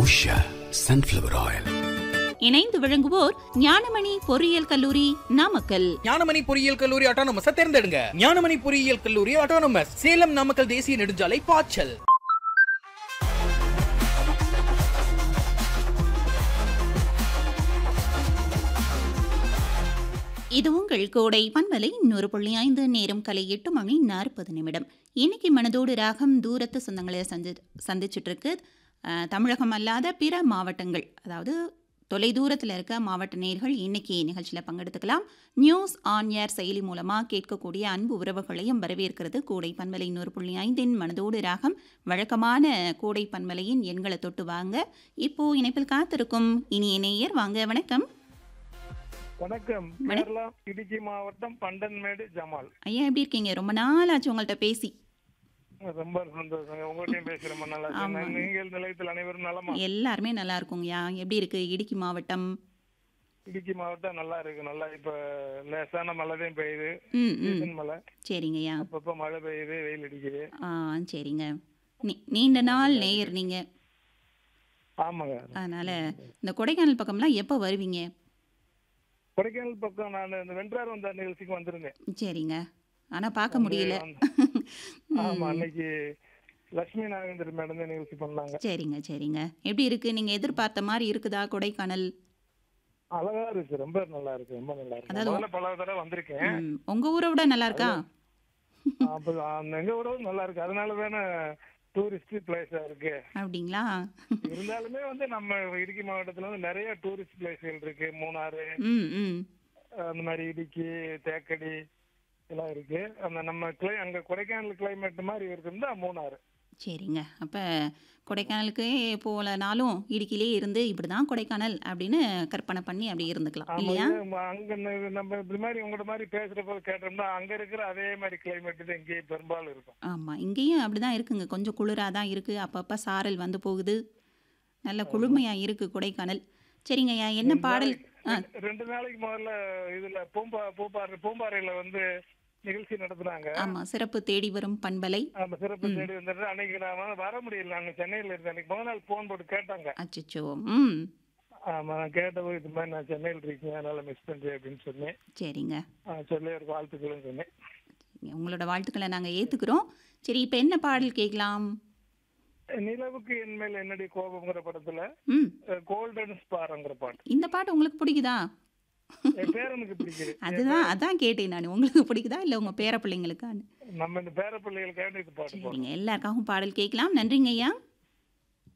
Usha sunflower oil இணைந்து விளங்குவோர் ஞானமணி பொறியியல் கல்லூரி நாமக்கல் ஞானமணி பொறியியல் கல்லூரி ஆட்டோனமஸ் தேர்ந்தெடுங்க ஞானமணி பொறியியல் கல்லூரி ஆட்டோனமஸ் சேலம் நாமக்கல் தேசிய நெடுஞ்சாலை பாய்ச்சல் இது உங்கள் கோடை பன்மலை நூறு புள்ளி ஐந்து நேரம் கலை எட்டு மணி நாற்பது நிமிடம் இன்னைக்கு மனதோடு ராகம் தூரத்து சொந்தங்களை சந்தி சந்திச்சுட்டு இருக்கு அஹ், தமிழகம் அல்லாத பிற மாவட்டங்கள் அதாவது தொலைதூரத்தில் இருக்க மாவட்ட நேர்கள் இன்னைக்கு நிகழ்ச்சியில் பங்கெடுத்துக்கலாம் நியூஸ் ஆன் ஏர் செயலி மூலமாக கேட்கக்கூடிய அன்பு உறவுகளையும் வரவேற்கிறது கோடை பன்மலை நூறு புள்ளி ஐந்தின் மனதோடு ராகம் வழக்கமான கோடை பன்மலையின் எண்களை தொட்டு வாங்க இப்போ இணைப்பில் காத்திருக்கும் இனிய நேயர் வாங்க வணக்கம் வணக்கம் கேரளா இடுக்கி மாவட்டம் பண்டன்மேடு ஜமால் ஐயா எப்படி இருக்கீங்க ரொம்ப நாள் ஆச்சு உங்கள்கிட்ட பேசி ரொம்ப சந்தோஷங்க உங்கள்கிட்டயும் பேசி ரொம்ப நல்லா இருக்கு. ஆமாங்க. நீங்கள் நிலையத்தில் அனைவரும் நலமா எல்லாருமே நல்லா இருக்குங்கய்யா எப்படி இருக்கு இடுக்கி மாவட்டம் இடுக்கி மாவட்டம் நல்லா இருக்கு நல்லா இப்ப லேசான மழை தான் பெய்யுது ம் ம் சீசன் மழை சரிங்கய்யா அப்பப்ப மழை பெய்யுது வெயில் அடிக்குது ஆ சரிங்க நீ நீண்ட நாள் நேயர் நீங்க ஆமாங்க அதனால இந்த கொடைக்கானல் பக்கம்லாம் எப்போ வருவீங்க கொடைக்கானல் பக்கம் நான் இந்த வென்றார் வந்த நிகழ்ச்சிக்கு வந்திருந்தேன் சரிங்க ஆனா பார்க்க முடியல ஆமா அன்னைக்கு லட்சுமி நாகேந்திர மேடம் தான் நிகழ்ச்சி பண்ணாங்க சரிங்க சரிங்க எப்படி இருக்கு நீங்க எதிர்பார்த்த மாதிரி இருக்குதா கொடைக்கானல் அழகா இருக்கு ரொம்ப நல்லா இருக்கு ரொம்ப நல்லா இருக்கு அதாவது- முதல்ல பல தடவை வந்திருக்கேன் ம், உங்க ஊரை விட நல்லா இருக்கா அப்ப அந்த எங்க விட நல்லா இருக்கு அதனால தானே டூரிஸ்ட் பிளேஸா இருக்கு அப்படிங்களா இருந்தாலுமே வந்து நம்ம இடுக்கி மாவட்டத்துல வந்து நிறைய டூரிஸ்ட் பிளேஸ்கள் இருக்கு மூணாறு ம் ம் அந்த மாதிரி இடுக்கி தேக்கடி எல்லாம் இருக்கு அந்த நம்ம கிளை அங்க கொடைக்கானல் கிளைமேட் மாதிரி இருக்குன்னா மூணாறு சரிங்க அப்போ கொடைக்கானலுக்கு போகலனாலும் இடுக்கிலே இருந்து இப்படி தான் கொடைக்கானல் அப்படின்னு கற்பனை பண்ணி அப்படி இருந்துக்கலாம் ஆமா, இல்லையா இது அங்க ந- நம்ம இப்படி மாதிரி உங்களோட மாதிரி பேசுறப்ப கேட்டோம்னா அங்க இருக்கிற அதே மாதிரி கிளைமேட் தான் இங்கேயே பெரும்பாலும் இருக்கும் ஆமாம் இங்கேயும் அப்படி தான் இருக்குங்க கொஞ்சம் குளிராக தான் இருக்குது அப்பப்போ சாரல் வந்து போகுது நல்ல குளுமையாக இருக்குது கொடைக்கானல் சரிங்கய்யா என்ன பாடல் ஆ ரெண்டு நாளைக்கு முதல்ல இதுல பூம்பா பூப்பாறை பூம்பாறையில வந்து நிகழ்ச்சி நடத்துனாங்க ஆமாம் சிறப்பு தேடி வரும் பண்பலை அந்த சிறப்பு தேடி வந்துட்டு அன்னைக்கு நான் வந்து வர முடியல அன்னைக்கு சென்னையில இருந்தேன் அன்னைக்கு முதல் நாள் போன் போட்டு கேட்டாங்க அச்சச்சோ ம் ஆமா நான் கேட்டபோது இது மாதிரி நான் சென்னையில் இருக்கேன் அதனால மிஸ் பண்றேன் அப்படின்னு சொன்னேன் சரிங்க ஆ, சொல்லி ஒரு வாழ்த்துக்களும் சொன்னேன் உங்களோட வாழ்த்துக்களை நாங்கள் ஏற்றுக்கிறோம் சரி இப்போ என்ன பாடல் கேட்கலாம் நிலவுக்கு என் மேல் என்னடி கோபம்ங்கிற படத்துல ம் கோல்டன் ஸ்பார்ங்கிற பாட்டு இந்த பாட்டு உங்களுக்கு பிடிக்குதா என் பேரனுக்கு பிடிக்குது அதுதான் அதான் கேட்டேன் நான் உங்களுக்கு பிடிக்குதா இல்லை உங்கள் பேர பிள்ளைங்களுக்கான்னு நம்ம இந்த பேர பிள்ளைகளுக்காண்டி இது பாட்டு போடுறோம் சரிங்க எல்லாருக்காகவும் பாடல் கேட்கலாம் நன்றிங்க ஐயா